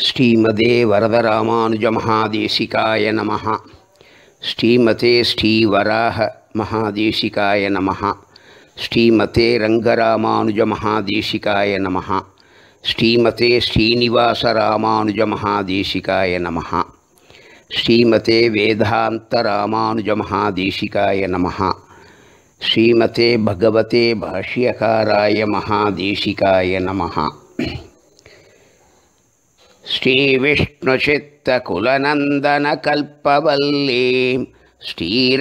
ஸ்ரீமதே வரதராமானுஜமகாதேசிகாய நமः ஸ்ரீமதே ஸ்ரீவராக மகாதேசிகாய நமः ஸ்ரீமதே ரங்கராமானுஜமகாதேசிகாய நமः ஸ்ரீமதே ஸ்ரீனிவாசராமானுஜமகாதேசிகாய நமः ஸ்ரீமதே வேதாந்தராமானுஜமகாதேசிகாய நமः ஸ்ரீமதே பகவதே பாஷ்யகாராய மகாதேசிகாய நமः श्रीविष्णुचित्तकुलनन्दनकल्पवल्लीं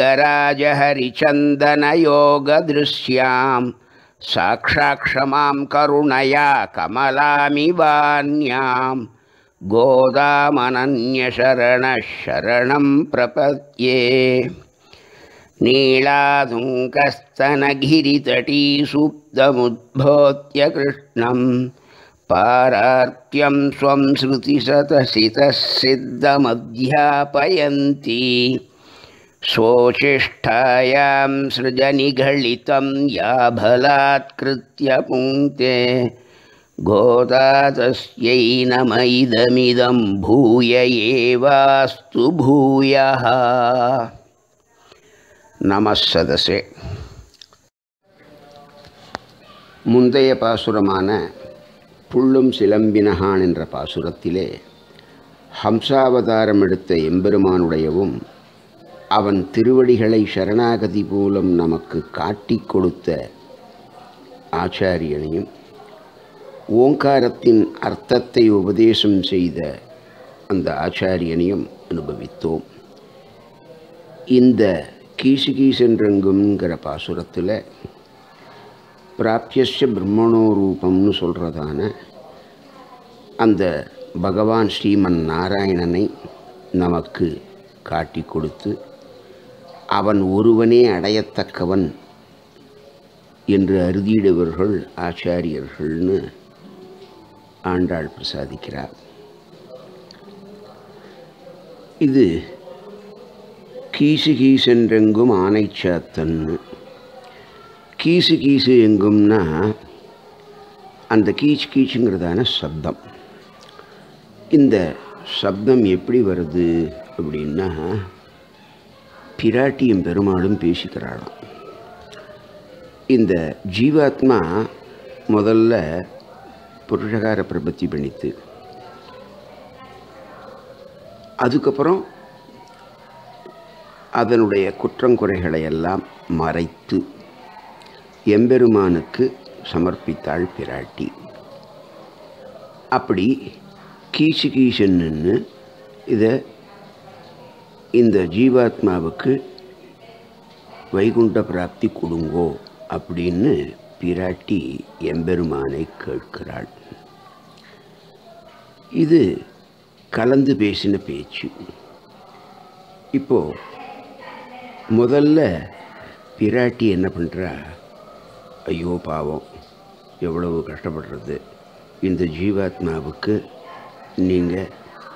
श्रीरङ्गराजहरिचन्दनयोगदृश्यां साक्षाक्षमां करुणया कमलामिवान्यां गोदामनन्यशरणः शरणं प्रपद्ये नीलादुङ्कस्तनगिरितटीसुप्तमुद्भोत्य कृष्णं पारार्त्यं स्वं श्रुतिशतसितः सिद्धमध्यापयन्ती स्वोचिष्ठायां सृजनिघलितं या बलात्कृत्य पुङ्क्ते गोदा तस्यै नम इदमिदं भूय एवास्तु भूयः नमः सदसे முந்தைய பாசுரமான புள்ளும் சிலம்பினகான் என்ற பாசுரத்திலே ஹம்சாவதாரம் எடுத்த எம்பெருமானுடையவும் அவன் திருவடிகளை சரணாகதி மூலம் நமக்கு காட்டிக் கொடுத்த ஆச்சாரியனையும் ஓங்காரத்தின் அர்த்தத்தை உபதேசம் செய்த அந்த ஆச்சாரியனையும் அனுபவித்தோம் இந்த கீசு கீசென்றெங்குங்கிற பாசுரத்தில் பிராப்தியஸ்ய பிரம்மணோ ரூபம்னு சொல்கிறதான அந்த பகவான் ஸ்ரீமன் நாராயணனை நமக்கு காட்டி கொடுத்து அவன் ஒருவனே அடையத்தக்கவன் என்று அறுதியிடுவர்கள் ஆச்சாரியர்கள்னு ஆண்டாள் பிரசாதிக்கிறார் இது கீசு கீசென்றெங்கும் ஆனைச்சாத்தன்னு கீசு கீசு எங்கும்னா அந்த கீச் கீச்சுங்கிறதான சப்தம் இந்த சப்தம் எப்படி வருது அப்படின்னா பிராட்டியும் பெருமாளும் பேசிக்கிறாளாம் இந்த ஜீவாத்மா முதல்ல புருஷகார பிரபத்தி பண்ணித்து அதுக்கப்புறம் அதனுடைய குற்றங்குறைகளை எல்லாம் மறைத்து எம்பெருமானுக்கு சமர்ப்பித்தாள் பிராட்டி அப்படி கீசு கீசுன்னு இதை இந்த ஜீவாத்மாவுக்கு வைகுண்ட பிராப்தி கொடுங்கோ அப்படின்னு பிராட்டி எம்பெருமானை கேட்கிறாள் இது கலந்து பேசின பேச்சு இப்போ முதல்ல பிராட்டி என்ன பண்ணுறா ஐயோ பாவம் எவ்வளவு கஷ்டப்படுறது இந்த ஜீவாத்மாவுக்கு நீங்கள்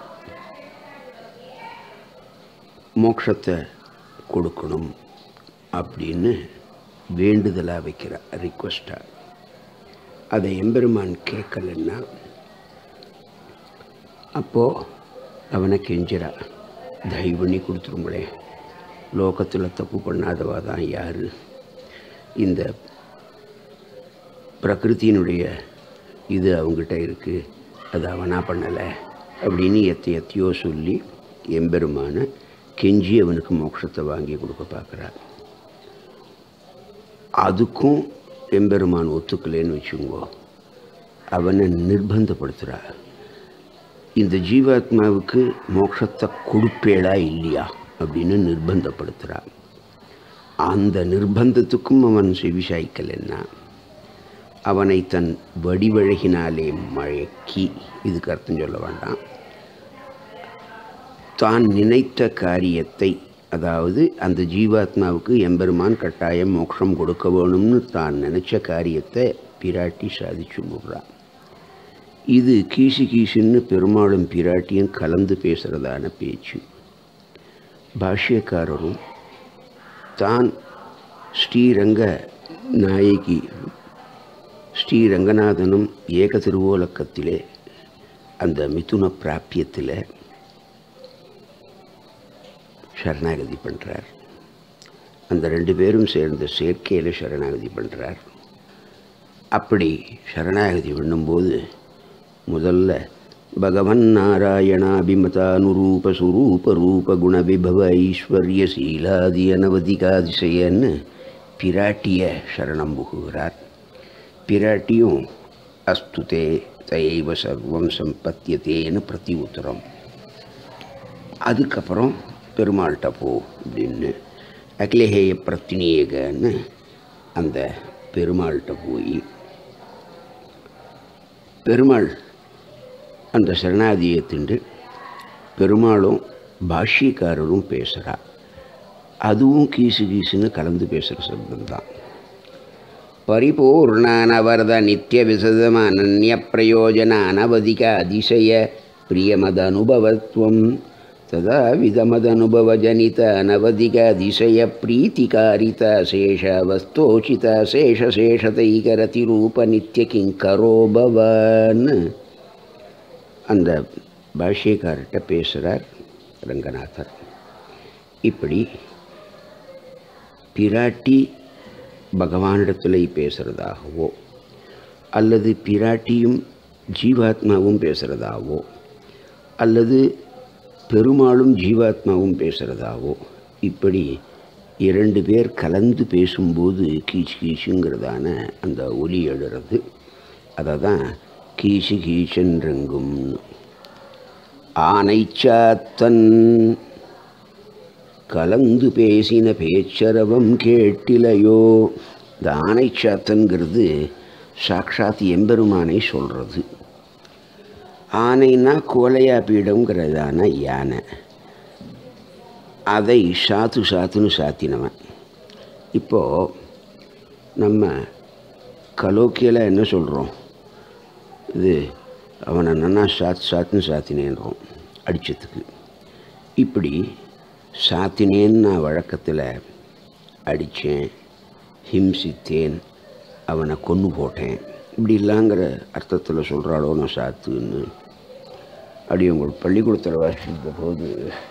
மோட்சத்தை கொடுக்கணும் அப்படின்னு வேண்டுதலாக வைக்கிற ரிக்வஸ்டாக அதை எம்பெருமான் கேட்கலன்னா அப்போது அவனை கெஞ்சிரா தயவு பண்ணி கொடுத்துருங்களே லோகத்தில் தப்பு பண்ணாதவா தான் யார் இந்த பிரகிருத்தியினுடைய இது அவங்ககிட்ட இருக்குது அது அவனா பண்ணலை அப்படின்னு எத்த எத்தையோ சொல்லி எம்பெருமான கெஞ்சி அவனுக்கு மோட்சத்தை வாங்கி கொடுக்க பார்க்குறார் அதுக்கும் எம்பெருமான் ஒத்துக்கலைன்னு வச்சுங்கோ அவனை நிர்பந்தப்படுத்துகிறா இந்த ஜீவாத்மாவுக்கு மோட்சத்தை கொடுப்பேளா இல்லையா அப்படின்னு நிர்பந்தப்படுத்துகிறா அந்த நிர்பந்தத்துக்கும் அவன் செவிசாய்க்கலைன்னா அவனை தன் வடிவழகினாலே மழக்கி இதுக்கு அர்த்தம் சொல்ல வேண்டாம் தான் நினைத்த காரியத்தை அதாவது அந்த ஜீவாத்மாவுக்கு எம்பெருமான் கட்டாயம் மோட்சம் கொடுக்க வேணும்னு தான் நினச்ச காரியத்தை பிராட்டி சாதிச்சு முடுறான் இது கீசு கீசுன்னு பெருமாளும் பிராட்டியும் கலந்து பேசுகிறதான பேச்சு பாஷ்யக்காரரும் தான் ஸ்ரீரங்க நாயகி ஸ்ரீரங்கநாதனும் ஏக திருவோலக்கத்திலே அந்த மிதுன பிராப்பியத்தில் சரணாகதி பண்ணுறார் அந்த ரெண்டு பேரும் சேர்ந்த சேர்க்கையில் சரணாகதி பண்ணுறார் அப்படி சரணாகதி பண்ணும்போது முதல்ல பகவன் நாராயணாபிமதானுரூப சுரூப ரூப குண விபவ ஐஸ்வர்ய சீலாதி அனவதிகாதிசயன்னு பிராட்டிய சரணம் புகுகிறார் பிராட்டியும் அஸ்துதே தயைவ சர்வம் சம்பத்தியத்தேன்னு பிரதி உத்தரம் அதுக்கப்புறம் பெருமாள்கிட்ட போ அப்படின்னு அகிலேகேய பிரத்தினியேகன்னு அந்த பெருமாள்கிட்ட போய் பெருமாள் அந்த சரணாதியை திண்டு பெருமாளும் பாஷ்யக்காரரும் பேசுகிறா அதுவும் கீசு கீசுன்னு கலந்து பேசுகிற சப்தம் தான் பரிபூர்ணானவரத நித்திய விசதம் அனன்ய பிரயோஜன அனவதிக அதிசய பிரியமதனுபவத்வம் ததா விதமதனுபவஜனித அனவதிக அதிசய பிரீத்திகாரித சேஷ வஸ்தோச்சித சேஷ சேஷதைகரதி ரூப நித்திய கிங்கரோ பவன்னு அந்த பாஷ்யக்கார்கிட்ட பேசுகிறார் ரங்கநாதர் இப்படி பிராட்டி பகவானிடத்தில் பேசுகிறதாகவோ அல்லது பிராட்டியும் ஜீவாத்மாவும் பேசுகிறதாவோ அல்லது பெருமாளும் ஜீவாத்மாவும் பேசுகிறதாவோ இப்படி இரண்டு பேர் கலந்து பேசும்போது கீச்சு கீச்சுங்கிறதான அந்த ஒலி எழுறது அதை தான் கீச்சு கீச்சென்றெங்கும்னு ஆனைச்சாத்தன் கலந்து பேசின பேச்சரவம் கேட்டிலையோ இந்த ஆனைச்சாத்தன்கிறது சாக்ஷாத் எம்பெருமானை சொல்கிறது ஆனைன்னா கோலையா பீடங்கிறதான யானை அதை சாத்து சாத்துன்னு சாத்தினவன் இப்போது நம்ம கலோக்கியில் என்ன சொல்கிறோம் இது அவனை நன்னா சாத்து சாத்துன்னு சாத்தினேன்றோம் அடித்ததுக்கு இப்படி சாத்தினேன்னு நான் வழக்கத்தில் அடித்தேன் ஹிம்சித்தேன் அவனை கொன்று போட்டேன் இப்படி இல்லைங்கிற அர்த்தத்தில் சொல்கிறாளோ நான் சாத்துன்னு அப்படி உங்கள் பள்ளிக்கூடத்தில் வாசித்த போது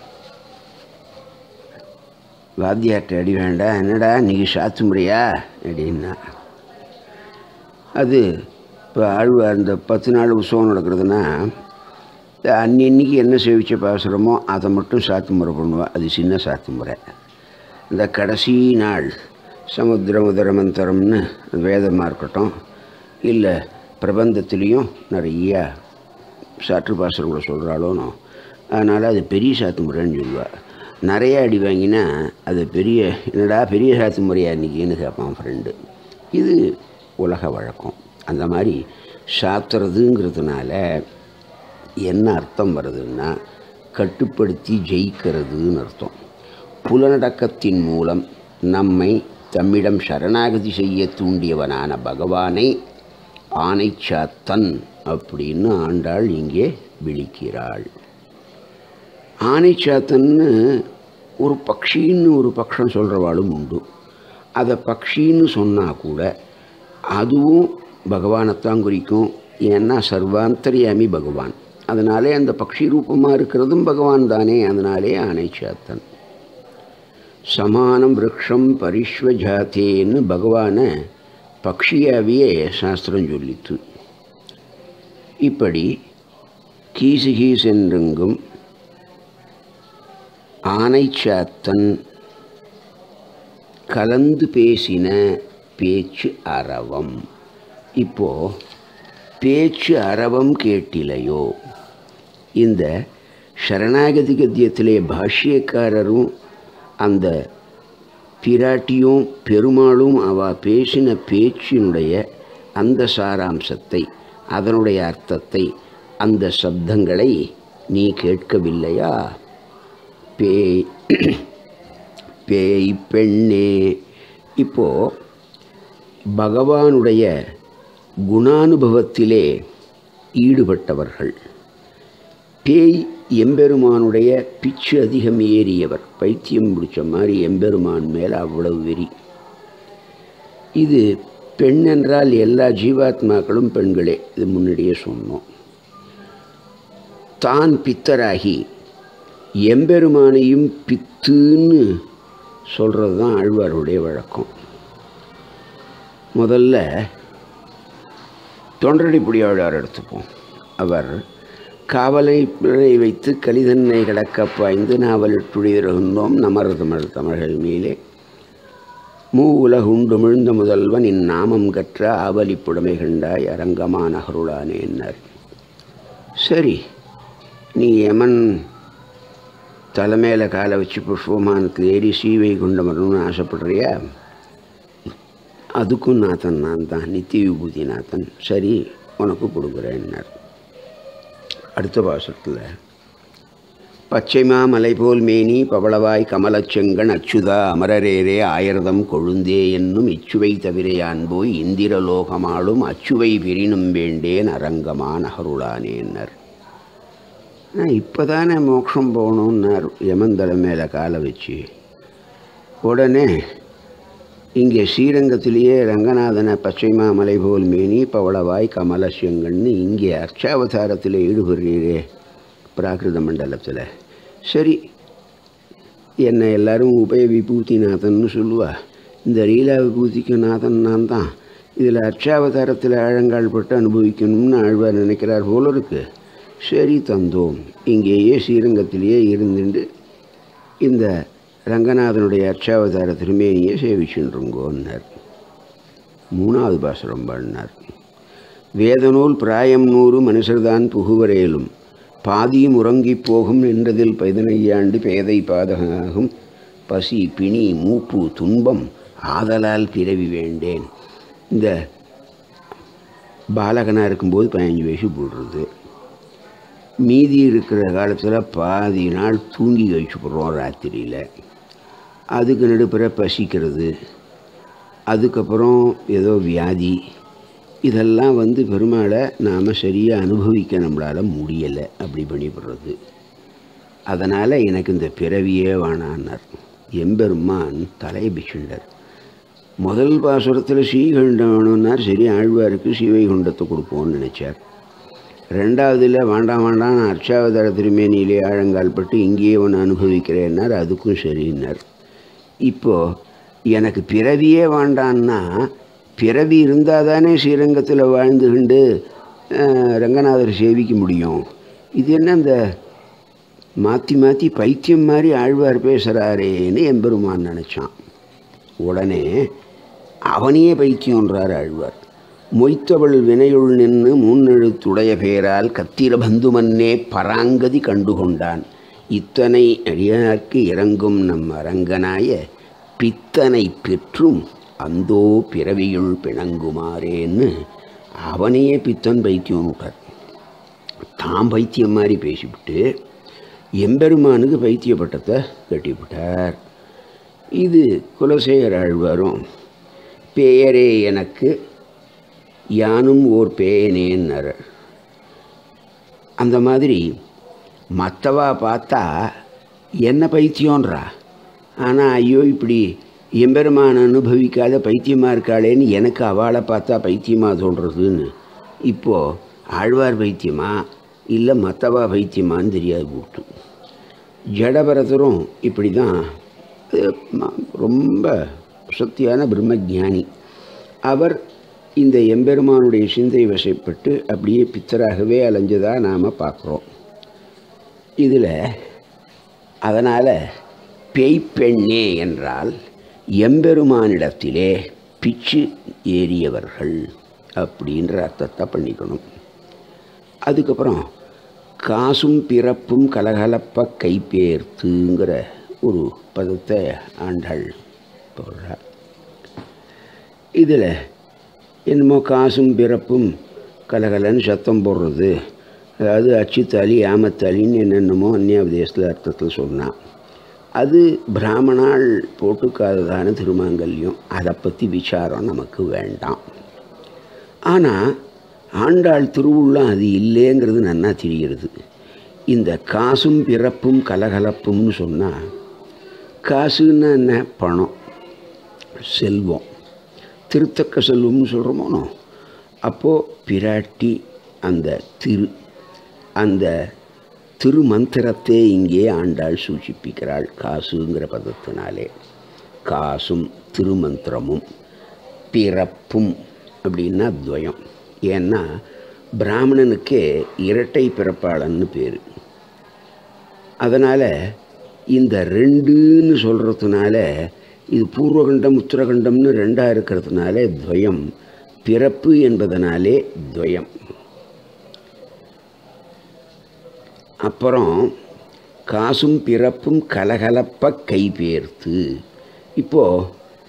வாத்தியார்ட்ட அடி வேண்டாம் என்னடா இன்றைக்கி சாத்து முறையா அப்படின்னா அது இப்போ ஆழ்வார் இந்த பத்து நாள் உற்சவம் நடக்கிறதுனா அன்னன்னைக்கு என்ன சேவிச்ச பாசுரமோ அதை மட்டும் சாத்து முறை பண்ணுவாள் அது சின்ன சாத்து முறை இந்த கடைசி நாள் சமுத்திரம் உதரமந்தரம்னு வேதமாக இருக்கட்டும் இல்லை பிரபந்தத்துலேயும் நிறையா சாற்று பாசுரங்களை சொல்கிறாளோனோ அதனால் அது பெரிய சாத்து முறைன்னு சொல்லுவாள் நிறைய அடி வாங்கினா அது பெரிய என்னடா பெரிய சாத்து முறையா இன்றைக்கின்னு கேட்பான் ஃப்ரெண்டு இது உலக வழக்கம் அந்த மாதிரி சாத்துறதுங்கிறதுனால என்ன அர்த்தம் வருதுன்னா கட்டுப்படுத்தி ஜெயிக்கிறதுன்னு அர்த்தம் புலனடக்கத்தின் மூலம் நம்மை தம்மிடம் சரணாகதி செய்ய தூண்டியவனான பகவானை ஆனைச்சாத்தன் அப்படின்னு ஆண்டாள் இங்கே விழிக்கிறாள் ஆனைச்சாத்தன்னு ஒரு பக்ஷின்னு ஒரு பக்ஷம் சொல்கிறவாளும் உண்டு அதை பக்ஷின்னு சொன்னால் கூட அதுவும் பகவானைத்தான் குறிக்கும் ஏன்னா சர்வாந்தரியாமி பகவான் அதனாலே அந்த பக்ஷி ரூபமாக இருக்கிறதும் பகவான் தானே அதனாலே ஆனைச்சாத்தன் சமானம் விரக்ஷம் பரிஸ்வஜாத்தேன்னு பகவானை பக்ஷியாவியே சாஸ்திரம் சொல்லித்து இப்படி கீசு கீசென்றெங்கும் ஆனைச்சாத்தன் கலந்து பேசின பேச்சு அரவம் இப்போ பேச்சு அரவம் கேட்டிலையோ இந்த சரணாகதி கத்தியத்திலே பாஷ்யக்காரரும் அந்த பிராட்டியும் பெருமாளும் அவ பேசின பேச்சினுடைய அந்த சாராம்சத்தை அதனுடைய அர்த்தத்தை அந்த சப்தங்களை நீ கேட்கவில்லையா பேய் பேய் பெண்ணே இப்போ பகவானுடைய குணானுபவத்திலே ஈடுபட்டவர்கள் பேய் எம்பெருமானுடைய பிச்சு அதிகம் ஏறியவர் பைத்தியம் பிடிச்ச மாதிரி எம்பெருமான் மேலே அவ்வளவு வெறி இது பெண் என்றால் எல்லா ஜீவாத்மாக்களும் பெண்களே இது முன்னாடியே சொன்னோம் தான் பித்தராகி எம்பெருமானையும் பித்துன்னு சொல்கிறது தான் ஆழ்வாருடைய வழக்கம் முதல்ல தொண்டடிப்புடியாழ்வார் எடுத்துப்போம் அவர் காவலை பிழை வைத்து கலிதன்னை கடக்க பாய்ந்து நாவலிட்டுழியிருந்தோம் நமர் தமிழ் தமிழர்கள் மேலே மூ உலகுண்டு மிழ்ந்த முதல்வன் இந்நாமம் கற்ற ஆவலிப்புடமை கண்டாய் அரங்கமா நகருளானேன்னார் சரி நீ யமன் தலைமையில் காலை வச்சு புஷ்பமானத்தில் ஏறி சீவை கொண்ட வரணும்னு ஆசைப்படுறியா அதுக்கும் நாதன் நான் தான் நித்திய விபூதி நாதன் சரி உனக்கு கொடுக்குறேன்னார் அடுத்த பாசத்தில் பச்சைமா மலை போல் மேனி பவளவாய் கமலச்செங்கன் அச்சுதா அமரரேரே ஆயிரதம் கொழுந்தே என்னும் இச்சுவை தவிரையான் போய் இந்திரலோகமாளும் அச்சுவை விரினும் வேண்டேன் அரங்கமா நகருளானேன்னர் நான் இப்போ தானே மோட்சம் போகணுன்னார் யமந்தலை மேலே காலை வச்சு உடனே இங்கே ஸ்ரீரங்கத்திலேயே ரங்கநாதனை பச்சைமா மலை போல் மேனி பவளவாய் கமலசியங்கன்னு இங்கே அர்ச்சாவதாரத்தில் ஈடுபடுறீரே பிராகிருத மண்டலத்தில் சரி என்னை எல்லாரும் உபய விபூதிநாதன்னு சொல்லுவா இந்த லீலா விபூதிக்கு நாதன் நான் தான் இதில் அர்ச்சாவதாரத்தில் ஆழங்கால் பட்டு அனுபவிக்கணும்னு ஆழ்வார் நினைக்கிறார் போல இருக்கு சரி தந்தோம் இங்கேயே ஸ்ரீரங்கத்திலேயே இருந்துட்டு இந்த ரங்கநாதனுடைய அர்ச்சாவதார திருமேனியை சேவிச்சுருங்கோன்னார் மூணாவது பாசுரம் பண்ணார் வேதநூல் பிராயம் நூறு மனுஷர்தான் புகுவரேலும் பாதியும் உறங்கிப் போகும் என்றதில் பதினையாண்டு பேதை பாதகாகும் பசி பிணி மூப்பு துன்பம் ஆதலால் பிறவி வேண்டேன் இந்த பாலகனாக இருக்கும்போது பதினஞ்சு வயசு போடுறது மீதி இருக்கிற காலத்தில் பாதி நாள் தூங்கி கழிச்சுப்படுறோம் ராத்திரியில் அதுக்கு நடுப்புற பசிக்கிறது அதுக்கப்புறம் ஏதோ வியாதி இதெல்லாம் வந்து பெருமாளை நாம் சரியாக அனுபவிக்க நம்மளால் முடியலை அப்படி பண்ணிவிடுறது அதனால் எனக்கு இந்த பிறவியே வேணான்னார் எம்பெருமான் தலையை பிச்சுண்டார் முதல் பாசுரத்தில் ஸ்ரீகண்டம் வேணும்னார் சரி ஆழ்வாருக்கு ஸ்ரீவைகுண்டத்தை கொடுப்போம்னு நினச்சார் ரெண்டாவதுல வேண்டாம் வேண்டாம் நான் அர்ச்சாவதார திருமேனியிலே ஆழங்கால் பட்டு இங்கேயே ஒன்று அனுபவிக்கிறேன்னார் அதுக்கும் சரின்னார் இப்போது எனக்கு பிறவியே வேண்டான்னா பிறவி இருந்தால் தானே ஸ்ரீரங்கத்தில் வாழ்ந்துகிண்டு அஹ், ரங்கநாதர் சேவிக்க முடியும் இது என்ன இந்த மாற்றி மாற்றி பைத்தியம் மாதிரி ஆழ்வார் பேசுகிறாரேன்னு எம்பெருமான் நினச்சான் உடனே அவனையே பைத்தியம்ன்றார் ஆழ்வார் மொய்த்தவள் வினையுள் நின்று முன்னெழுத்துடைய பேரால் கத்திர பந்துமன்னே பராங்கதி கண்டுகொண்டான் இத்தனை அடியார்க்கு இறங்கும் நம் அரங்கனாய பித்தனை பெற்றும் அந்தோ பிறவியுள் பிணங்குமாறேன்னு அவனையே பித்தன் பைத்தியம் விட்டார் தாம் பைத்தியம் மாதிரி பேசிவிட்டு எம்பெருமானுக்கு பைத்திய பட்டத்தை கட்டிவிட்டார் இது குலசேகர ஆழ்வாரும் பெயரே எனக்கு யானும் ஓர் பேயனேன்னார் அந்த மாதிரி மற்றவா பார்த்தா என்ன பைத்தியம்ன்றா ஆனால் ஐயோ இப்படி எம்பெருமான் அனுபவிக்காத பைத்தியமாக இருக்காளேன்னு எனக்கு அவளை பார்த்தா பைத்தியமாக தோன்றதுன்னு இப்போது ஆழ்வார் பைத்தியமா இல்லை மற்றவா பைத்தியமான்னு தெரியாது போட்டு ஜடபரதரும் இப்படி தான் ரொம்ப சக்தியான பிரம்மஜானி அவர் இந்த எம்பெருமானுடைய சிந்தை வசப்பட்டு அப்படியே பித்தராகவே அலைஞ்சதாக நாம் பார்க்குறோம் இதில் அதனால் பேய்ப்பெண்ணே என்றால் எம்பெருமானிடத்திலே பிச்சு ஏறியவர்கள் அப்படின்ற அர்த்தத்தை பண்ணிக்கணும் அதுக்கப்புறம் காசும் பிறப்பும் கலகலப்ப கைப்பேர்த்துங்கிற ஒரு பதத்தை ஆண்டாள் போடுறார் இதில் என்னமோ காசும் பிறப்பும் கலகலன்னு சத்தம் போடுறது அதாவது அச்சுத்தாலி ஆமத்தாலின்னு என்னென்னமோ அந்நியாவதேசத்தில் அர்த்தத்தில் சொன்னான் அது பிராமணால் போட்டுக்காததான திருமாங்கல்யம் அதை பற்றி விசாரம் நமக்கு வேண்டாம் ஆனால் ஆண்டாள் திருவுள்ளம் அது இல்லைங்கிறது நன்னா தெரிகிறது இந்த காசும் பிறப்பும் கலகலப்பும்னு சொன்னால் காசுன்னா என்ன பணம் செல்வம் திருத்தக்க செல்வம்னு சொல்கிறோமோனோ அப்போது பிராட்டி அந்த திரு அந்த திருமந்திரத்தை இங்கே ஆண்டாள் சூச்சிப்பிக்கிறாள் காசுங்கிற பதத்தினாலே காசும் திருமந்திரமும் பிறப்பும் அப்படின்னா துவயம் ஏன்னா பிராமணனுக்கே இரட்டை பிறப்பாளன்னு பேர் அதனால் இந்த ரெண்டுன்னு சொல்கிறதுனால இது பூர்வகண்டம் உத்தரகண்டம்னு ரெண்டாக இருக்கிறதுனால துவயம் பிறப்பு என்பதனாலே துவயம் அப்புறம் காசும் பிறப்பும் கலகலப்ப கைபேர்த்து இப்போது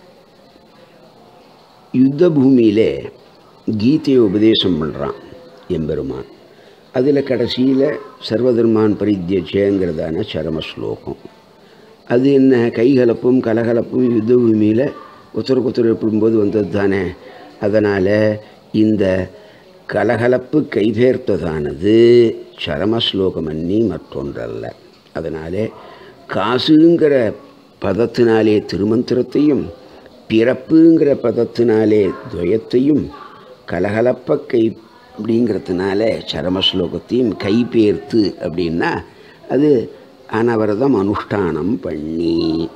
யுத்த பூமியில் கீதையை உபதேசம் பண்ணுறான் எம்பெருமான் அதில் கடைசியில் சர்வதர்மான் பரித்தியச்சேங்கிறதான சரம ஸ்லோகம் அது என்ன கைகலப்பும் கலகலப்பும் யுத்த பூமியில் ஒருத்தருக்கு ஒருத்தர் எப்படிம்போது வந்தது தானே அதனால் இந்த கலகலப்பு கைபேர்த்ததானது சரம ஸ்லோகம் அன்னி மற்றொன்றல்ல அதனாலே காசுங்கிற பதத்தினாலே திருமந்திரத்தையும் பிறப்புங்கிற பதத்தினாலே துவயத்தையும் கலகலப்ப கை அப்படிங்கிறதுனால சரம ஸ்லோகத்தையும் கைபேர்த்து அப்படின்னா அது அனவரதம் அனுஷ்டானம் பண்ணி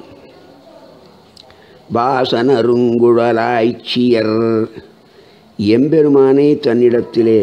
வாசனருங்குழலாய்ச்சியர் எம்பெருமானை தன்னிடத்திலே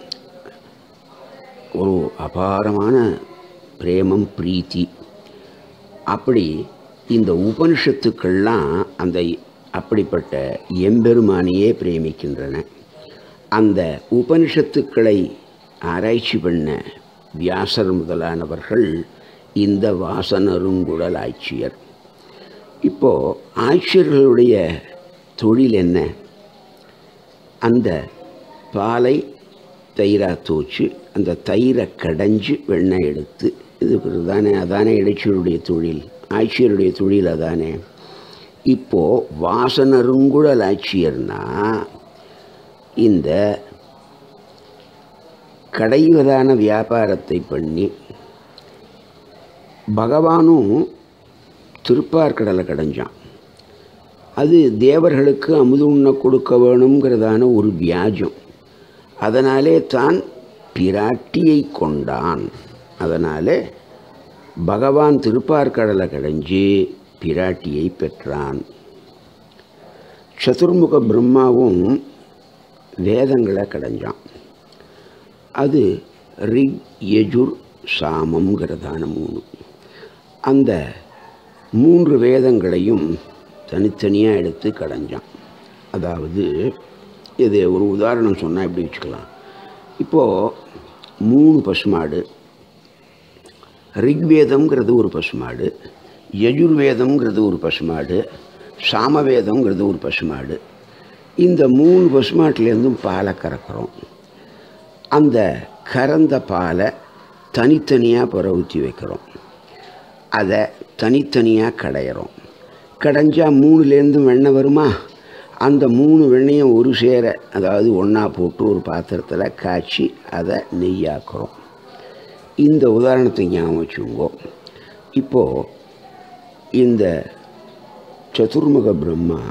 ஒரு அபாரமான பிரேமம் பிரீத்தி அப்படி இந்த உபனிஷத்துக்கள்லாம் அந்த அப்படிப்பட்ட எம்பெருமானையே பிரேமிக்கின்றன அந்த உபனிஷத்துக்களை ஆராய்ச்சி பண்ண வியாசர் முதலானவர்கள் இந்த வாசனருங்குழல் ஆட்சியர் இப்போது ஆட்சியர்களுடைய தொழில் என்ன அந்த பாலை தயிராக தூச்சு அந்த தயிரை கடைஞ்சு வெண்ணெய் எடுத்து இது தானே அதானே இடைச்சியருடைய தொழில் ஆட்சியருடைய தொழில் அதானே இப்போது வாசனருங்குழல் ஆட்சியர்னா இந்த கடைவதான வியாபாரத்தை பண்ணி பகவானும் திருப்பார்கடலை கடைஞ்சான் அது தேவர்களுக்கு அமுது உண்ண கொடுக்க வேணுங்கிறதான ஒரு வியாஜம் அதனாலே தான் பிராட்டியை கொண்டான் அதனாலே பகவான் திருப்பார்கடலை கடைஞ்சு பிராட்டியை பெற்றான் சதுர்முக பிரம்மாவும் வேதங்களை கடைஞ்சான் அது ரிக் யஜுர் சாமங்கிறதான மூணு அந்த மூன்று வேதங்களையும் தனித்தனியாக எடுத்து கடைஞ்சான் அதாவது இது ஒரு உதாரணம் சொன்னால் எப்படி வச்சுக்கலாம் இப்போது மூணு பசுமாடு ரிக்வேதம்ங்கிறது ஒரு பசுமாடு யஜுர்வேதம்ங்கிறது ஒரு பசுமாடு சாமவேதம்ங்கிறது ஒரு பசுமாடு இந்த மூணு பசுமாட்டிலேருந்தும் பாலை கறக்கிறோம் அந்த கறந்த பாலை தனித்தனியாக புற ஊற்றி வைக்கிறோம் அதை தனித்தனியாக கடையிறோம் கடைஞ்சா மூணுலேருந்தும் வெண்ணெய் வருமா அந்த மூணு வெண்ணையும் ஒரு சேர அதாவது ஒன்றா போட்டு ஒரு பாத்திரத்தில் காய்ச்சி அதை நெய்யாக்குறோம் இந்த உதாரணத்தை ஞாபகம் வச்சுக்கோங்க இப்போது இந்த சதுர்முக பிரம்மா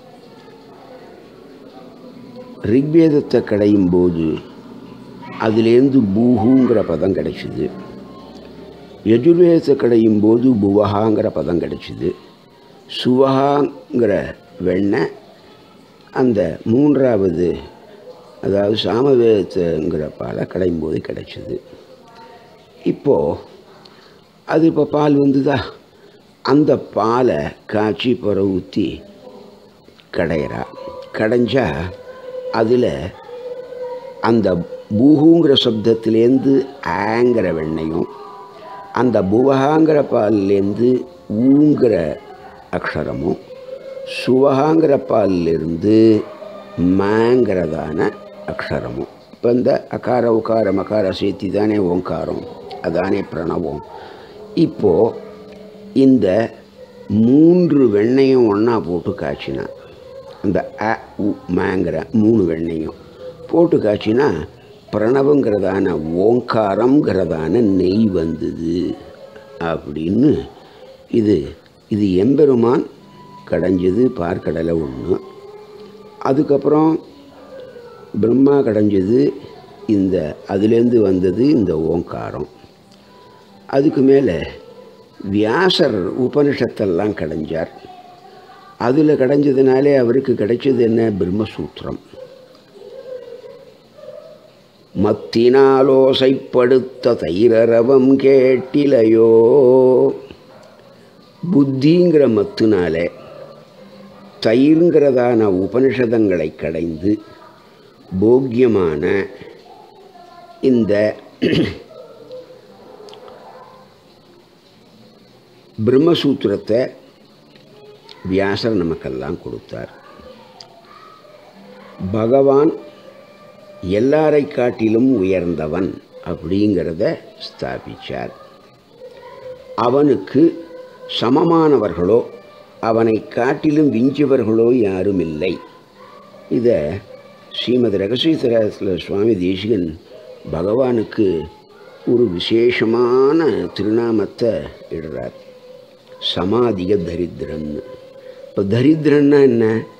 ரிக்வேதத்தை கடையும் போது அதுலேருந்து பூஹுங்கிற பதம் கிடைச்சிது யஜுர்வேதத்தை கடையும் போது புவஹாங்கிற பதம் கிடைச்சிது சுவஹாங்கிற வெண்ணெய் அந்த மூன்றாவது அதாவது சாமவேதத்துங்கிற பாலை கடையும் போது கிடைச்சிது இப்போது அது இப்போ பால் வந்துதா அந்த பாலை காய்ச்சி புற ஊற்றி கடையிறா கடைஞ்சா அதில் அந்த பூஹுங்கிற சப்தத்திலேருந்து ஆங்கிற வெண்ணையும் அந்த புவகாங்கிற பால்லேருந்து ஊங்கிற அக்ஷரமும் சுவகாங்கிற பாலிலிருந்து மாங்கிறதான அக்ஷரமும் இப்போ இந்த அகார உகார மகார சேர்த்தி தானே ஓங்காரம் அதானே பிரணவம் இப்போது இந்த மூன்று வெண்ணையும் ஒன்றா போட்டு காய்ச்சினா அந்த அ உ மாங்கிற மூணு வெண்ணையும் போட்டு காய்ச்சினா பிரணவங்கிறதான ஓங்காரங்கிறதான நெய் வந்தது அப்படின்னு இது இது எம்பெருமான் கடைஞ்சது பார்க்கடலை ஒன்று அதுக்கப்புறம் பிரம்மா கடைஞ்சது இந்த அதுலேருந்து வந்தது இந்த ஓங்காரம் அதுக்கு மேலே வியாசர் உபனிஷத்தெல்லாம் கடைஞ்சார் அதில் கடைஞ்சதுனாலே அவருக்கு கிடைச்சது என்ன பிரம்மசூத்திரம் மத்தினாலோசைப்படுத்த தைரரவம் கேட்டிலையோ புத்திங்கிற மத்துனாலே தயிர்ங்கிறதான உபனிஷதங்களை கடைந்து போக்கியமான இந்த பிரம்மசூத்திரத்தை வியாசர் நமக்கெல்லாம் கொடுத்தார் பகவான் எல்லாரை காட்டிலும் உயர்ந்தவன் அப்படிங்கிறத ஸ்தாபித்தார் அவனுக்கு சமமானவர்களோ அவனை காட்டிலும் விஞ்சியவர்களோ யாரும் இல்லை இதை ஸ்ரீமத் ரகசியத்தரத்தில் சுவாமி தேசிகன் பகவானுக்கு ஒரு விசேஷமான திருநாமத்தை இடுறார் சமாதிக தரித்திரன்னு இப்போ தரித்திரன்னா என்ன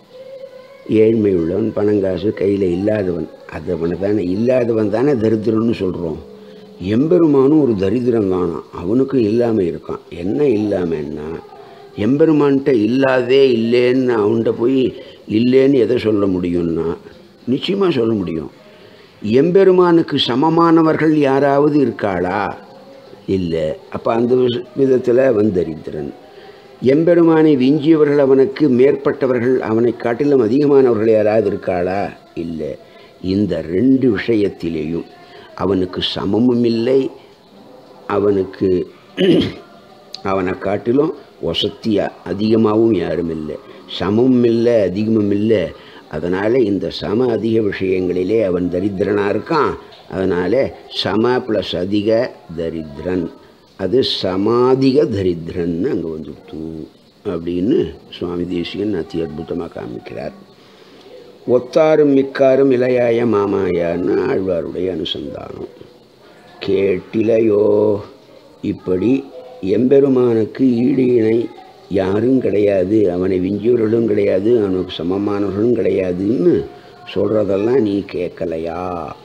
ஏழ்மை உள்ளவன் பணங்காசு கையில் இல்லாதவன் அது அவனை தானே இல்லாதவன் தானே தரித்திரம்னு சொல்கிறோம் எம்பெருமானும் ஒரு தரித்திரம் காணும் அவனுக்கும் இல்லாமல் இருக்கான் என்ன இல்லாமன்னா எம்பெருமான்கிட்ட இல்லாதே இல்லைன்னு அவன்கிட்ட போய் இல்லைன்னு எதை சொல்ல முடியும்னா நிச்சயமாக சொல்ல முடியும் எம்பெருமானுக்கு சமமானவர்கள் யாராவது இருக்காளா இல்லை அப்போ அந்த விதத்தில் வந்தரித்திரன் எம்பெருமானை விஞ்சியவர்கள் அவனுக்கு மேற்பட்டவர்கள் அவனை காட்டிலும் அதிகமானவர்கள் யாராவது இருக்காளா இல்லை இந்த ரெண்டு விஷயத்திலேயும் அவனுக்கு சமமும் இல்லை அவனுக்கு அவனை காட்டிலும் வசத்தியாக அதிகமாகவும் யாரும் இல்லை சமமும் இல்லை அதிகமும் இல்லை அதனால் இந்த சம அதிக விஷயங்களிலே அவன் தரித்திரனாக இருக்கான் அதனால் சம ப்ளஸ் அதிக தரித்திரன் அது சமாதிக தரித்திரன்னு அங்கே வந்துட்டு அப்படின்னு சுவாமி தேசிகன் அதி அற்புதமாக காமிக்கிறார் ஒத்தாரும் மிக்காரும் இலையாய மாமாயான்னு ஆழ்வாருடைய அனுசந்தானம் கேட்டிலையோ இப்படி எம்பெருமானுக்கு ஈடு இணை யாரும் கிடையாது அவனை விஞ்சியவர்களும் கிடையாது அவனுக்கு சமமானவர்களும் கிடையாதுன்னு சொல்கிறதெல்லாம் நீ கேட்கலையா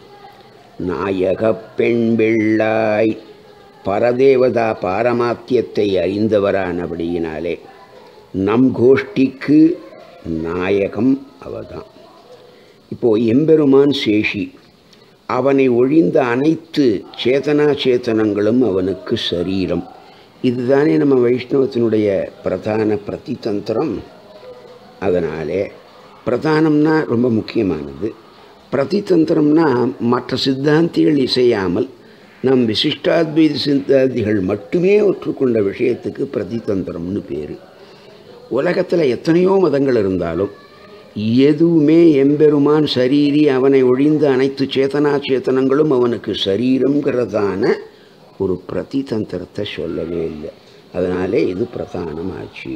நாயக பெண் பிள்ளாய் பரதேவதா பாரமாத்தியத்தை அறிந்தவரானபடியினாலே நம் கோஷ்டிக்கு நாயகம் அவதான் இப்போது எம்பெருமான் சேஷி அவனை ஒழிந்த அனைத்து சேதனா சேத்தனங்களும் அவனுக்கு சரீரம் இதுதானே நம்ம வைஷ்ணவத்தினுடைய பிரதான பிரதிதந்திரம் அதனாலே பிரதானம்னா ரொம்ப முக்கியமானது பிரதிதந்திரம்னா மற்ற சித்தாந்திகள் இசையாமல் நம் விசிஷ்டாத்வைத சித்தாந்திகள் மட்டுமே ஒற்றுக்கொண்ட விஷயத்துக்கு பிரதிதந்திரம்னு பேர் உலகத்தில் எத்தனையோ மதங்கள் இருந்தாலும் எதுவுமே எம்பெருமான் சரீரி அவனை ஒழிந்த அனைத்து சேத்தனா சேத்தனங்களும் அவனுக்கு சரீரங்கிறதான ஒரு பிரதிதந்திரத்தை சொல்லவே இல்லை அதனாலே இது பிரதானமாச்சு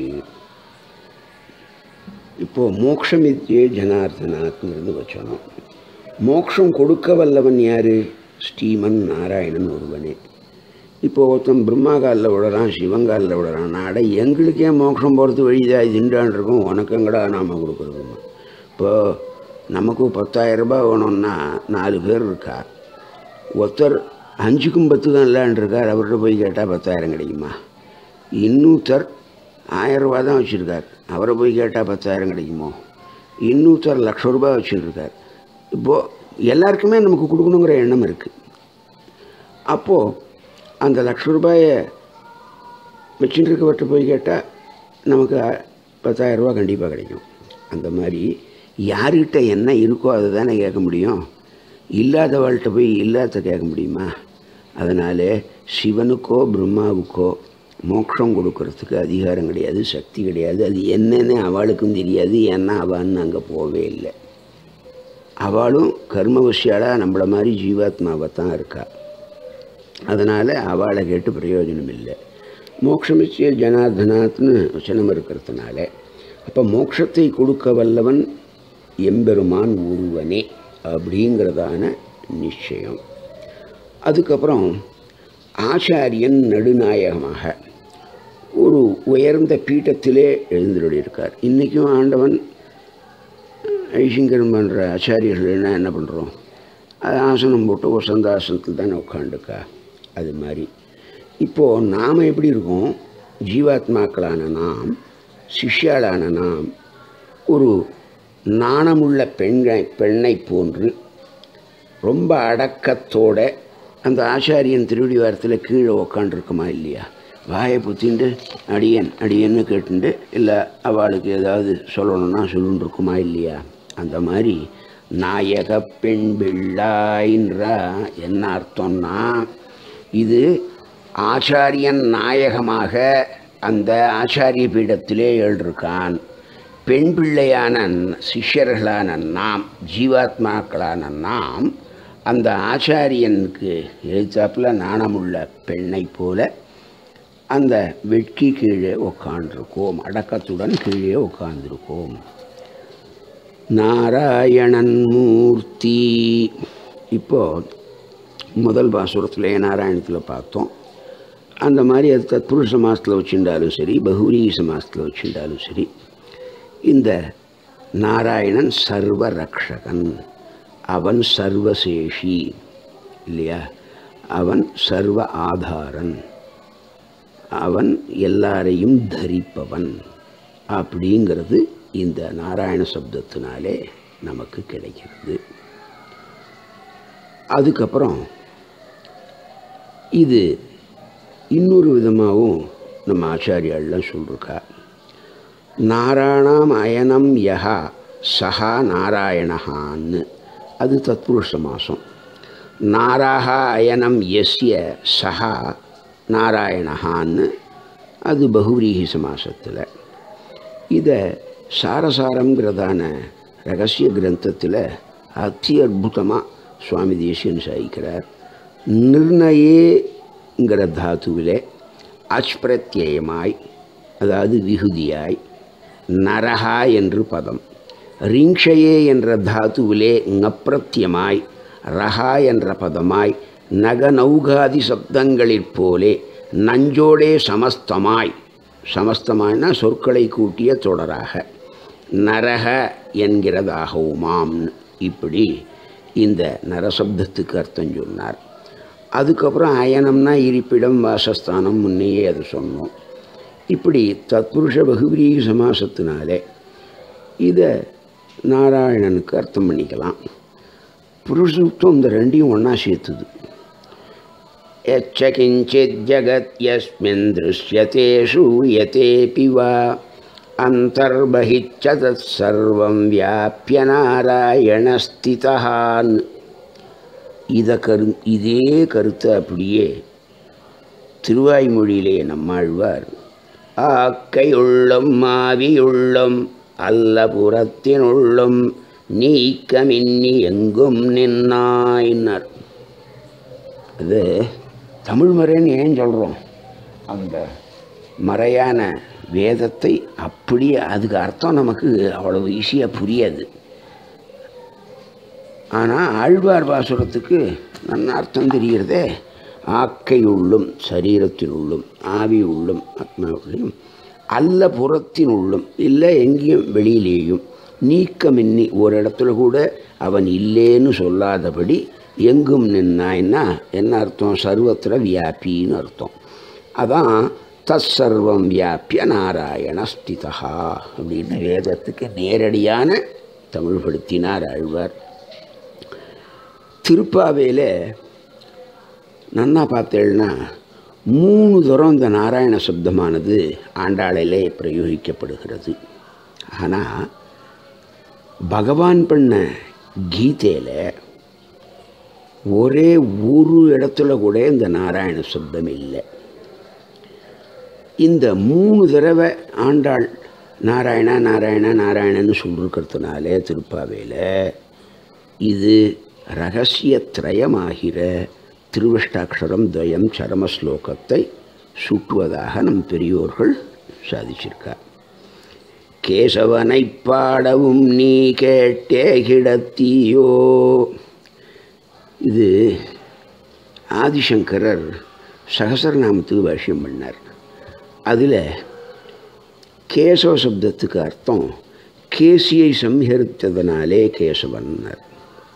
இப்போது மோக்ஷமித்யே ஜனார்தனாத்ங்கிறது வச்சோம் மோக்ஷம் கொடுக்க வல்லவன் யார் ஸ்ரீமன் நாராயணன் ஒருவனே இப்போ ஒருத்தன் பிரம்மாகாலில் விடுறான் சிவங்காலில் விடுறான் அட எங்களுக்கே மோட்சம் போகிறது வழிதா இதுண்டான் இருக்கும் உனக்குங்கடா நாம் கொடுக்குறதுமா இப்போ நமக்கு பத்தாயிரம் ரூபாய் வேணும்னா நாலு பேர் இருக்கா ஒருத்தர் அஞ்சுக்கும் பத்துக்கும் இல்லான் இருக்கார் அவர்கிட்ட போய் கேட்டால் பத்தாயிரம் கிடைக்குமா இன்னொருத்தர் ஆயிரம் ரூபா தான் வச்சுருக்கார் அவரை போய் கேட்டால் பத்தாயிரம் கிடைக்குமோ இன்னொருத்தர் லட்ச ரூபாய் வச்சுருக்கார் இப்போது எல்லாருக்குமே நமக்கு கொடுக்கணுங்கிற எண்ணம் இருக்குது அப்போது அந்த லட்ச ரூபாயை வச்சுட்டு இருக்கவர்கிட்ட போய் கேட்டால் நமக்கு பத்தாயிரரூபா கண்டிப்பாக கிடைக்கும் அந்த மாதிரி யார்கிட்ட என்ன இருக்கோ அதை தானே கேட்க முடியும் இல்லாதவள்கிட்ட போய் இல்லாத கேட்க முடியுமா அதனால் சிவனுக்கோ பிரம்மாவுக்கோ மோட்சம் கொடுக்கறதுக்கு அதிகாரம் கிடையாது சக்தி கிடையாது அது என்னன்னு அவளுக்கும் தெரியாது ஏன்னா அவன்னு அங்கே போகவே இல்லை அவளும் கர்மவசியாளாக நம்மளை மாதிரி ஜீவாத்மாவை தான் இருக்கா அதனால் அவளை கேட்டு பிரயோஜனம் இல்லை மோட்சமிச்சிய ஜனார்தனாத்னு வச்சனம் இருக்கிறதுனால அப்போ மோட்சத்தை கொடுக்க வல்லவன் எம்பெருமான் ஒருவனே அப்படிங்கிறதான நிச்சயம் அதுக்கப்புறம் ஆச்சாரியன் நடுநாயகமாக ஒரு உயர்ந்த பீட்டத்திலே எழுந்துள்ளிருக்கார் இன்றைக்கும் ஆண்டவன் ஐசிங்கரம் பண்ணுற ஆச்சாரியர்கள்னா என்ன பண்ணுறோம் அது ஆசனம் போட்டு வசந்தாசனத்தில் தானே உட்காந்துக்கா அது மாதிரி இப்போது நாம் எப்படி இருக்கோம் ஜீவாத்மாக்களான நாம் சிஷ்யாளான நாம் ஒரு நாணமுள்ள பெண்ணை பெண்ணை போன்று ரொம்ப அடக்கத்தோட அந்த ஆச்சாரியன் திருவடி வாரத்தில் கீழே உக்காண்டிருக்குமா இல்லையா வாயை புத்திண்டு அடியன் அடியன்னு கேட்டுண்டு இல்லை அவளுக்கு ஏதாவது சொல்லணும்னா சொல்லுன்னு இருக்குமா இல்லையா அந்த மாதிரி நாயக பெண் பிள்ளாயின்றா என்ன அர்த்தம்னா இது ஆச்சாரியன் நாயகமாக அந்த ஆச்சாரிய பீடத்திலே எழுதிருக்கான் பெண் பிள்ளையான சிஷ்யர்களான நாம் ஜீவாத்மாக்களான நாம் அந்த ஆச்சாரியனுக்கு எழுத்தாப்பில் நாணமுள்ள பெண்ணை போல அந்த வெட்கி கீழே உட்காண்டிருக்கோம் அடக்கத்துடன் கீழே உட்கார்ந்திருக்கோம் நாராயணன் மூர்த்தி இப்போ முதல் பாசுரத்தில் நாராயணத்தில் பார்த்தோம் அந்த மாதிரி அது தத்புருஷ சமாசத்தில் வச்சுட்டாலும் சரி பகுரி சமாசத்தில் வச்சுட்டாலும் சரி இந்த நாராயணன் சர்வ ரக்ஷகன் அவன் சர்வசேஷி இல்லையா அவன் சர்வ ஆதாரன் அவன் எல்லாரையும் தரிப்பவன் அப்படிங்கிறது இந்த நாராயண சப்தத்தினாலே நமக்கு கிடைக்கிறது அதுக்கப்புறம் இது இன்னொரு விதமாகவும் நம்ம ஆச்சாரியாலாம் சொல்லிருக்கா நாராயணாம் அயனம் யஹா சஹா நாராயணஹான்னு அது தத்புருஷ மாதம் நாராக அயனம் எஸ்ய சஹா நாராயணஹான்னு அது பகுரீகி சமாசத்தில் இதை சாரசாரங்கிறதான ரகசிய கிரந்தத்தில் அத்தி அற்புதமாக சுவாமி தேசியன் சாய்க்கிறார் நிர்ணயேங்கிற தாத்துவிலே அச்பிரத்யயமாய் அதாவது விகுதியாய் நரஹா என்று பதம் ரிங்ஷயே என்ற தாத்துவிலே ஞப்பிரத்தியமாய் ரஹா என்ற பதமாய் நகநௌகாதி சப்தங்களிற் போலே நஞ்சோடே சமஸ்தமாய் சமஸ்தமாய்னா சொற்களை கூட்டிய தொடராக நரக என்கிறதாகவுமாம் இப்படி இந்த நரசப்தத்துக்கு அர்த்தம் சொன்னார் அதுக்கப்புறம் அயனம்னா இருப்பிடம் வாசஸ்தானம் முன்னையே அது சொன்னோம் இப்படி தத்புருஷ பகுபிரீக சமாசத்தினாலே இதை நாராயணனுக்கு அர்த்தம் பண்ணிக்கலாம் புருஷத்துவம் இந்த ரெண்டையும் ஒன்றா சேர்த்துது यच्च किञ्चित् जगत् यस्मिन् दृश्यते श्रूयतेऽपि वा अन्तर्बहिश्च तत्सर्वं व्याप्य नारायणस्थितः இதை கரு இதே கருத்தை அப்படியே திருவாய்மொழியிலே நம்மாழ்வார் ஆக்கையுள்ளும் மாவியுள்ளும் அல்ல புறத்தினுள்ளும் நீக்கமின்னி எங்கும் நின்னாயினர் அது தமிழ் மறைன்னு ஏன் சொல்கிறோம் அந்த மறையான வேதத்தை அப்படியே அதுக்கு அர்த்தம் நமக்கு அவ்வளவு ஈஸியாக புரியாது ஆனால் ஆழ்வார் பாசுரத்துக்கு நல்ல அர்த்தம் தெரிகிறதே ஆக்கை உள்ளும் சரீரத்தின் உள்ளும் ஆவி உள்ளும் ஆத்மா உள்ளும் அல்ல புறத்தின் உள்ளும் இல்லை எங்கேயும் வெளியிலேயும் நீக்கமின்னி ஒரு இடத்துல கூட அவன் இல்லேன்னு சொல்லாதபடி எங்கும் நின்னாய்னா என்ன அர்த்தம் சர்வத்திர வியாபின்னு அர்த்தம் அதான் தத் சர்வம் வியாபிய நாராயண ஸ்திதா அப்படின்னு வேதத்துக்கு நேரடியான தமிழ்படுத்தினார் ஆழ்வார் திருப்பாவையில் நன்னா பார்த்தேன்னா மூணு தரம் இந்த நாராயண சப்தமானது ஆண்டாளிலே பிரயோகிக்கப்படுகிறது ஆனால் பகவான் பண்ண கீதையில் ஒரே ஒரு இடத்துல கூட இந்த நாராயண சப்தம் இல்லை இந்த மூணு தடவை ஆண்டாள் நாராயணா நாராயணா நாராயணன்னு சொல்லிருக்கிறதுனால திருப்பாவையில் இது ரகசியத்ரயமாகிற திருவஷ்டாட்சரம் துவயம் சரம ஸ்லோகத்தை சுட்டுவதாக நம் பெரியோர்கள் சாதிச்சிருக்கார் கேசவனை பாடவும் நீ கேட்டே கிடத்தியோ இது ஆதிசங்கரர் சகசரநாமத்துக்கு பாஷ்யம் பண்ணார் அதில் கேசவ சப்தத்துக்கு அர்த்தம் கேசியை சம்ஹரித்ததனாலே கேசவன்னார்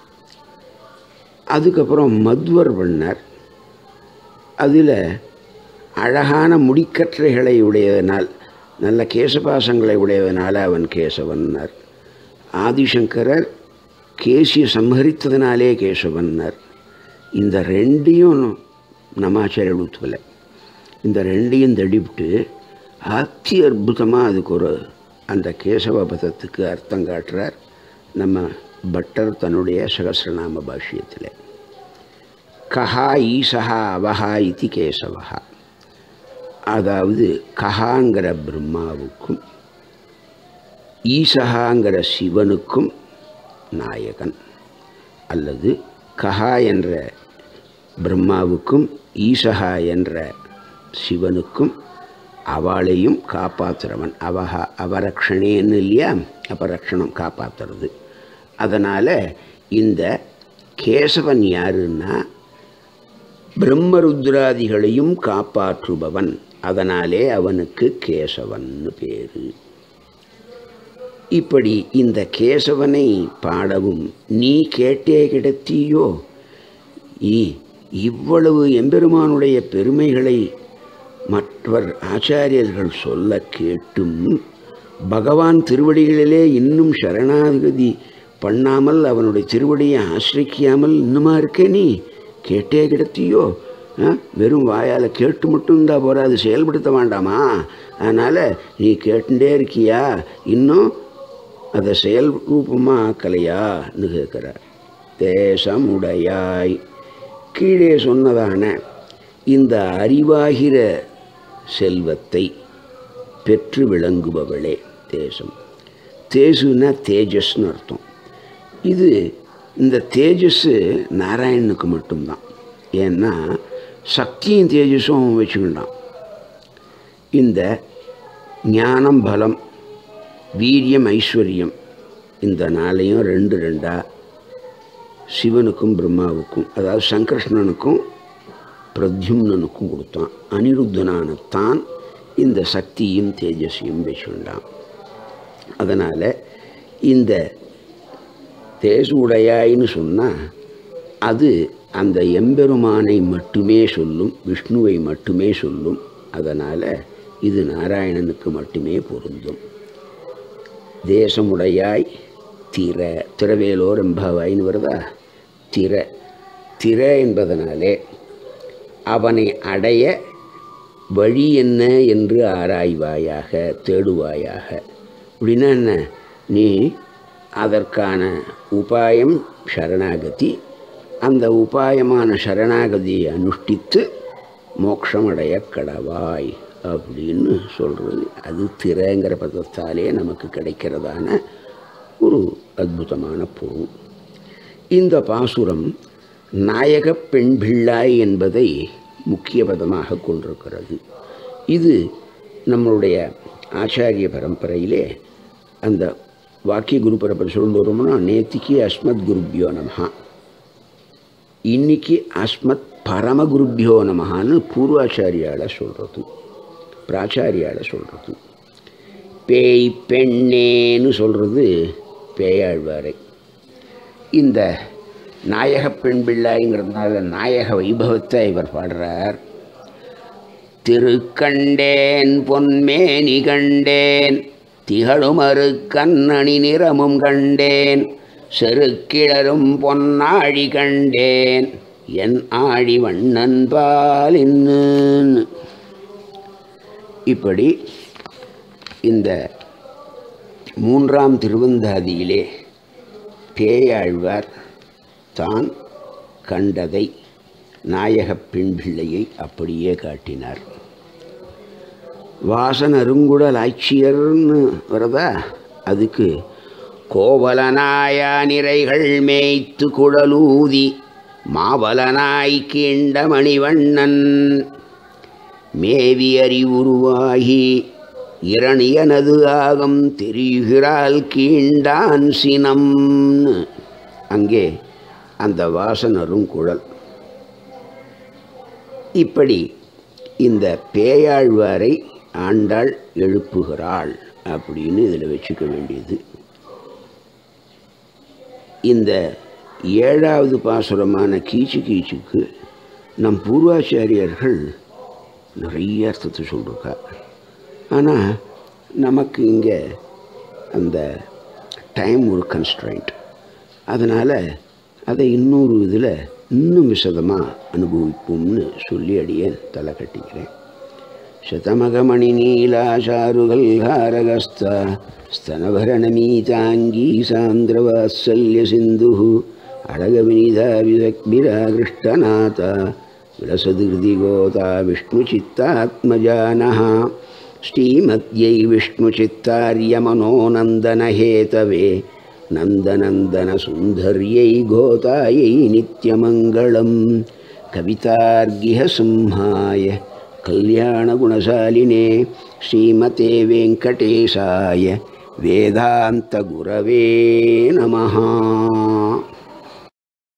அதுக்கப்புறம் மத்வர் பண்ணார் அதில் அழகான முடிக்கற்றைகளை உடையதனால் நல்ல கேசபாசங்களை உடையதனால அவன் கேசவன்னார் ஆதிசங்கரர் கேசிய சம்ஹரித்ததுனாலே கேசவன்னார் இந்த ரெண்டையும் நமாச்சாரியர் ஊத்துவலை இந்த ரெண்டையும் தடிவிட்டு அத்தி அற்புதமாக அதுக்கு ஒரு அந்த கேசவ பதத்துக்கு அர்த்தம் காட்டுறார் நம்ம பட்டர் தன்னுடைய சகசிரநாம பாஷ்யத்தில் கஹா ஈசஹா அவஹா இது கேசவஹா அதாவது கஹாங்கிற பிரம்மாவுக்கும் ஈசஹாங்கிற சிவனுக்கும் நாயகன் அல்லது கஹா என்ற பிரம்மாவுக்கும் ஈசஹா என்ற சிவனுக்கும் அவளையும் காப்பாற்றுறவன் அவஹா அவரக்ஷணேன்னு இல்லையா அபரக்ஷணம் காப்பாற்றுறது அதனால் இந்த கேசவன் யாருன்னா பிரம்மருத்ராதிகளையும் காப்பாற்றுபவன் அதனாலே அவனுக்கு கேசவன்னு பேரு இப்படி இந்த கேசவனை பாடவும் நீ கேட்டே கிடத்தியோ ஈ இவ்வளவு எம்பெருமானுடைய பெருமைகளை மற்றவர் ஆச்சாரியர்கள் சொல்ல கேட்டும் பகவான் திருவடிகளிலே இன்னும் சரணாகதி பண்ணாமல் அவனுடைய திருவடியை ஆசிரிக்காமல் இன்னுமா இருக்கே நீ கேட்டே கிடத்தியோ ஆ? வெறும் வாயால் கேட்டு மட்டும் இருந்தால் போகாது செயல்படுத்த வேண்டாமா அதனால் நீ கேட்டுட்டே இருக்கியா இன்னும் அதை செயல் ரூபமாக ஆக்கலையான்னு கேட்குறார் தேசமுடையாய் கீழே சொன்னதான இந்த அறிவாகிற செல்வத்தை பெற்று விளங்குபவளே தேசம் தேசுன்னா தேஜஸ்னு அர்த்தம் இது இந்த தேஜஸ்ஸு நாராயணனுக்கு மட்டும்தான் ஏன்னா சக்தியும் தேஜஸும் வச்சுக்கிட்டான் இந்த ஞானம் பலம் வீரியம் ஐஸ்வர்யம் இந்த நாளையும் ரெண்டு ரெண்டாக சிவனுக்கும் பிரம்மாவுக்கும் அதாவது சங்கர்ஷ்ணனுக்கும் பிரத்யும்னனுக்கும் கொடுத்தான் அனிருத்தனான தான் இந்த சக்தியும் தேஜஸையும் வச்சுண்டான் அதனால் இந்த தேசு உடையாயின்னு சொன்னால் அது அந்த எம்பெருமானை மட்டுமே சொல்லும் விஷ்ணுவை மட்டுமே சொல்லும் அதனால் இது நாராயணனுக்கு மட்டுமே பொருந்தும் தேசமுடையாய் திற திரவேலோர் எம்பாவாயின்னு வருதா திற திற என்பதனாலே அவனை அடைய வழி என்ன என்று ஆராய்வாயாக தேடுவாயாக அப்படின்னா என்ன நீ அதற்கான உபாயம் சரணாகதி அந்த உபாயமான சரணாகதியை அனுஷ்டித்து மோட்சமடைய கடவாய் அப்படின்னு சொல்கிறது அது திறங்கிற பதத்தாலே நமக்கு கிடைக்கிறதான ஒரு அற்புதமான பொருள் இந்த பாசுரம் நாயக பெண் பிள்ளாய் என்பதை முக்கிய பதமாக கொண்டிருக்கிறது இது நம்மளுடைய ஆச்சாரிய பரம்பரையிலே அந்த வாக்கிய குரு பரம்பரை சொல்லிட்டு வரோம்னா நேத்திக்கு அஸ்மத் குருப்பியோ நமஹா இன்னைக்கு அஸ்மத் பரமகுருப்பியோ நமஹான்னு பூர்வாச்சாரியால் சொல்கிறது பிராச்சாரியால் சொல்கிறது பேய் பெண்ணேன்னு சொல்கிறது பேயாழ்வாரை இந்த நாயக பெண் பிள்ளாய்ங்கிறதுனால நாயக வைபவத்தை இவர் பாடுறார் திருக்கண்டேன் பொன்மேனி கண்டேன் திகழுமறு கண்ணணி நிறமும் கண்டேன் செருக்கிழரும் பொன்னாழி கண்டேன் என் ஆழி வண்ணன் பாலின்னு இப்படி இந்த மூன்றாம் திருவந்தாதியிலே பேயாழ்வார் தான் கண்டதை நாயகப் பெண் பிள்ளையை அப்படியே காட்டினார் வாசன் அருங்குடல் ஆட்சியர்னு வரதா அதுக்கு கோவலனாயா நிறைகள் மேய்த்து குழலூதி மாவலனாய் கீண்ட மணிவண்ணன் மேவி அறிவுருவாகி இரணியனது ஆகம் தெரிகிறாள் கீண்டான் சினம்னு அங்கே அந்த வாசனரும் குழல் இப்படி இந்த பேயாழ்வாரை ஆண்டாள் எழுப்புகிறாள் அப்படின்னு இதில் வச்சுக்க வேண்டியது இந்த ஏழாவது பாசுரமான கீச்சு கீச்சுக்கு நம் பூர்வாச்சாரியர்கள் நிறைய அர்த்தத்தை சொல்லிருக்கா ஆனால் நமக்கு இங்கே அந்த டைம் ஒரு கன்ஸ்ட்ரைண்ட் அதனால் அதை இன்னொரு இதில் இன்னும் விசதமாக அனுபவிப்போம்னு சொல்லி அடியேன் தலை கட்டிக்கிறேன் శతమగమణి నీలాశారుగల్ హారగస్త స్తనభరణమీతాంగీ సాంద్రవాత్సల్య సింధు అడగవినిధావిరక్భిరాకృష్టనాథ విలసదుర్దిగోతా విష్ణుచిత్తాత్మజానः శ్రీమద్యై విష్ణుచిత్తార్యమనోనందనహేతవే నందనందనసుందర్యై గోతాయై నిత్యమంగళం కవితార్గిహ సింహాయ कल्याणगुणशालिने श्रीमते वेङ्कटेशाय वेदान्तगुरवे नमः